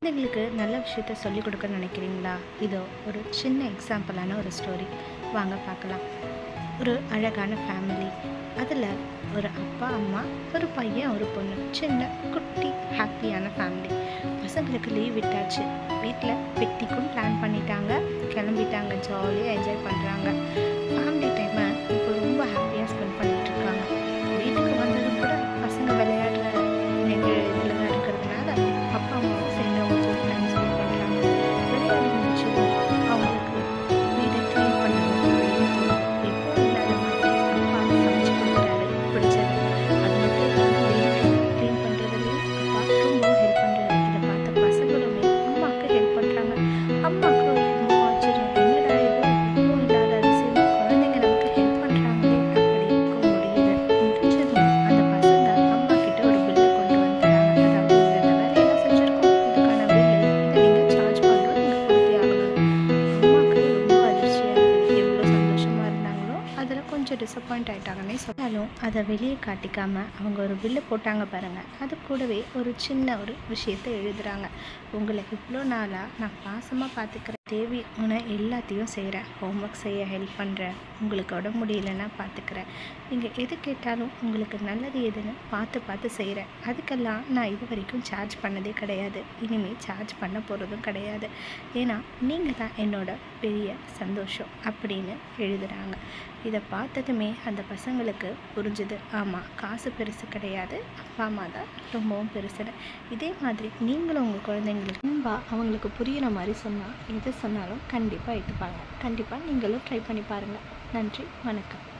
குழந்தைங்களுக்கு நல்ல விஷயத்த சொல்லிக் கொடுக்க நினைக்கிறீங்களா இதோ ஒரு சின்ன எக்ஸாம்பிளான ஒரு ஸ்டோரி வாங்க பார்க்கலாம் ஒரு அழகான ஃபேமிலி அதில் ஒரு அப்பா அம்மா ஒரு பையன் ஒரு பொண்ணு சின்ன குட்டி ஹாப்பியான ஃபேமிலி பசங்களுக்கு லீவ் விட்டாச்சு வீட்டில் பிக்னிக்கும் பிளான் பண்ணிட்டாங்க கிளம்பிட்டாங்க ஜாலியாக என்ஜாய் பண்ணுறாங்க ஃபேமிலி டைமை இப்போ ரொம்ப ஹாப்பியாக ஸ்பெண்ட் பண்ணிட்டு இருக்காங்க வீட்டுக்கு வந்ததும் கூட பசங்க விளையாடுற நிகழ் இதில் தான் இருக்கிறதுனால அப்பா அம்மாவும் சேர்ந்து அவங்க கூட டைம் ஸ்பெண்ட் பண்ணுறாங்க விளையாடி முடிச்சதும் அவங்களுக்கு வீடை க்ளீன் பண்ணணும் அப்படின்னு தோணும் எப்போ இல்லாத மாதிரி அப்பா சமைச்சு கொடுக்குறாரு பிடிச்சது அது மட்டும் இல்லாமல் வீடு க்ளீன் பண்ணுறதுலையும் அப்பா ரொம்ப ஹெல்ப் பண்ணுறாரு இதை பார்த்த பசங்களுமே அம்மாவுக்கு ஹெல்ப் பண்ணுறாங்க அம்மாவுக்கு ரொம்ப ஆச்சரியம் என்னடா இது இப்போ இல்லாத அதிசயம் குழந்தைங்க நமக்கு ஹெல்ப் பண்ணுறாங்களே அப்படி இருக்க முடியுது முடிஞ்சதும் அந்த பசங்க அம்மா கிட்ட ஒரு பில்லு கொண்டு வந்துட்டாங்க அதாவது இந்த வேலையெல்லாம் செஞ்சுருக்கோம் இதுக்கான பில்லு இதை நீங்கள் சார்ஜ் பண்ணுறோம் நீங்கள் கொடுத்தே ஆகணும் அம்மாவுக்கு ரொம்ப அதிர்ச்சியாக இருந்தது எவ்வளோ சந்தோஷமாக இருந்தாங்களோ அதில் கொஞ்சம் டிசப்பாயிண்ட் ஆகிட்டாங்கன்னே சொன்னாலும் அதை வெளியே காட்டிக்காமல் அவங்க ஒரு பில்லு போட்டாங்க பாருங்கள் அது கூடவே ஒரு சின்ன ஒரு விஷயத்தை எழுதுறாங்க உங்களை இவ்வளோ நாளாக நான் பாசமாக பார்த்துக்கிறேன் தேவையான எல்லாத்தையும் செய்கிறேன் ஹோம்ஒர்க் செய்ய ஹெல்ப் பண்ணுறேன் உங்களுக்கு உடம்பு முடியலன்னா பார்த்துக்கிறேன் நீங்கள் எது கேட்டாலும் உங்களுக்கு நல்லது எதுன்னு பார்த்து பார்த்து செய்கிறேன் அதுக்கெல்லாம் நான் இது வரைக்கும் சார்ஜ் பண்ணதே கிடையாது இனிமேல் சார்ஜ் பண்ண போகிறதும் கிடையாது ஏன்னா நீங்கள் தான் என்னோட பெரிய சந்தோஷம் அப்படின்னு எழுதுகிறாங்க இதை பார்த்ததுமே அந்த பசங்களுக்கு புரிஞ்சுது ஆமாம் காசு பெருசு கிடையாது அப்பா அம்மா தான் ரொம்பவும் பெருசுன்னு இதே மாதிரி நீங்களும் உங்கள் குழந்தைங்களுக்கு அன்பா அவங்களுக்கு புரியிற மாதிரி சொன்னால் எது சொன்னாலும் கண்டிப்பாக ஏற்றுப்பாங்க கண்டிப்பாக நீங்களும் ட்ரை பண்ணி பாருங்கள் நன்றி வணக்கம்